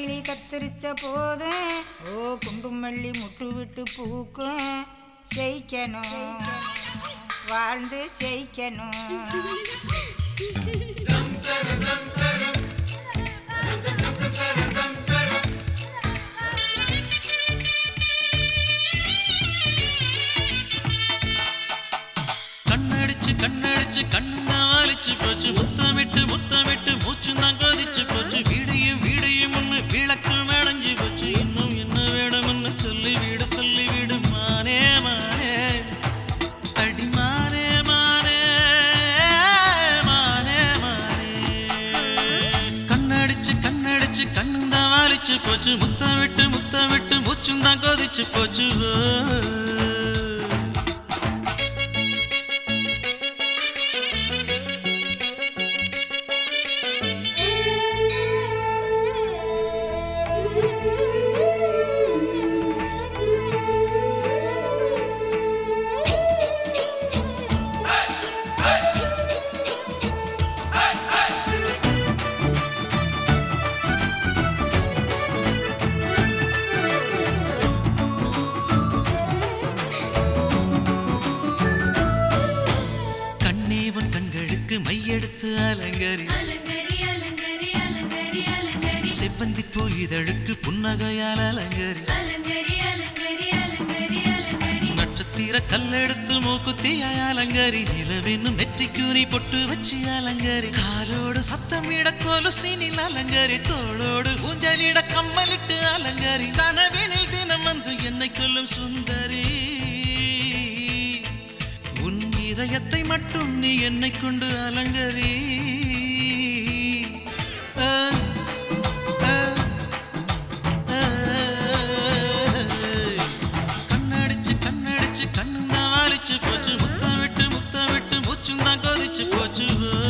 கிளி கத்திரிச்ச போது ஓ குண்டுமல்லி முட்டு விட்டு பூக்கும் ஜெயிக்கணும் வாழ்ந்து ஜெயிக்கணும் கண்ணடிச்சு கண்ணடிச்சு கண்ணா வாலிச்சு போச்சு முத்தமிட்டு முத்தமிட்டு மூச்சு தான் கொதிச்சு போச்சு வீடையும் வீடையும் ஒன்று விளக்கம் அடைஞ்சு போச்சு இன்னும் என்ன வேணும்னு சொல்லி வீடு சொல்லி வீடு மானே மானே அடி மானே மானே மானே மானே கண்ணடிச்சு கண்ணடிச்சு கண்ணும் தான் வாலிச்சு போச்சு முத்தமிட்டு முத்தமிட்டு மூச்சும் தான் கொதிச்சு போச்சு ஓ. கண்ணே உன் கண்களுக்கு மையெடுத்து அலங்கரி அலங்கரி அலங்கரி அலங்கரி அலங்கரி செவ்வந்தி பூ இதழுக்கு புன்னகையால் அலங்கரி அலங்கரி அலங்கரி அலங்கரி அலங்கரி நட்சத்திர கல்லெடுத்து மூக்குத்தியாய் அலங்கரி நிலவென்னும் நெற்றிக்கூறி பொட்டு வச்சு அலங்கரி காலோடு சத்தமிட கொலுசினில் அலங்கரி தோளோடு ஊஞ்சலிட கம்மலிட்டு அலங்கரி கனவினில் தினம் வந்து என்னை கொல்லும் சுந்தரி உன் இதயத்தை மட்டும் நீ என்னை கொண்டு அலங்கரி ஆ, ஆ, ஆ. கண்ணடிச்சு கண்ணடிச்சு கண்ணும் தான் வாலிச்சு போச்சு முத்தம் விட்டு முத்தம் விட்டு மூச்சும் தான் கொதிச்சு போச்சு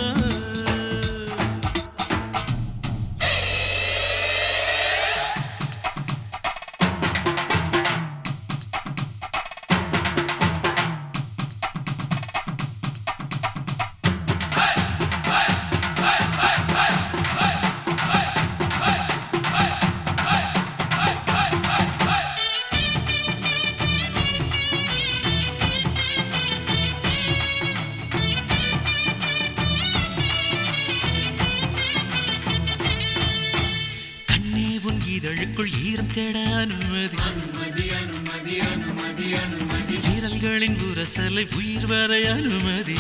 கண்ணே உன் இதழுக்குள் ஈரம் தேட அனுமதி வீரல்களின் உரசலை உயிர் வர அனுமதி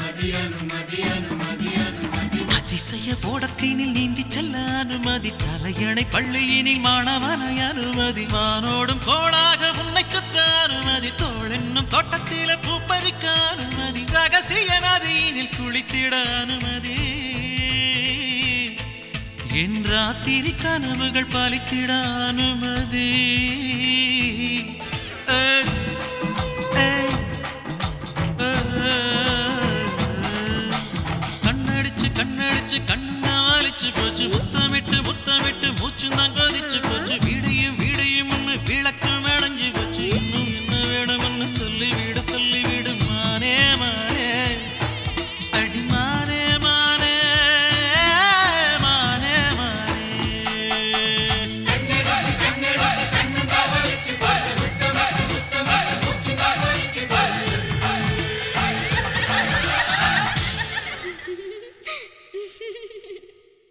அதிசய ஓடத்தினில் நீந்தி செல்ல அனுமதி தலையணை பள்ளியினில் மாணவனை அனுமதி வானோடும் கோளாக உன்னை சுற்ற அனுமதி தோளென்னும் தோட்டத்தில பூ பறிக்க அனுமதி ரகசிய நதியினில் குளித்திட அனுமதி என் ராத்திரி கனவுகள் பாலித்திட அனுமதி அஹ்,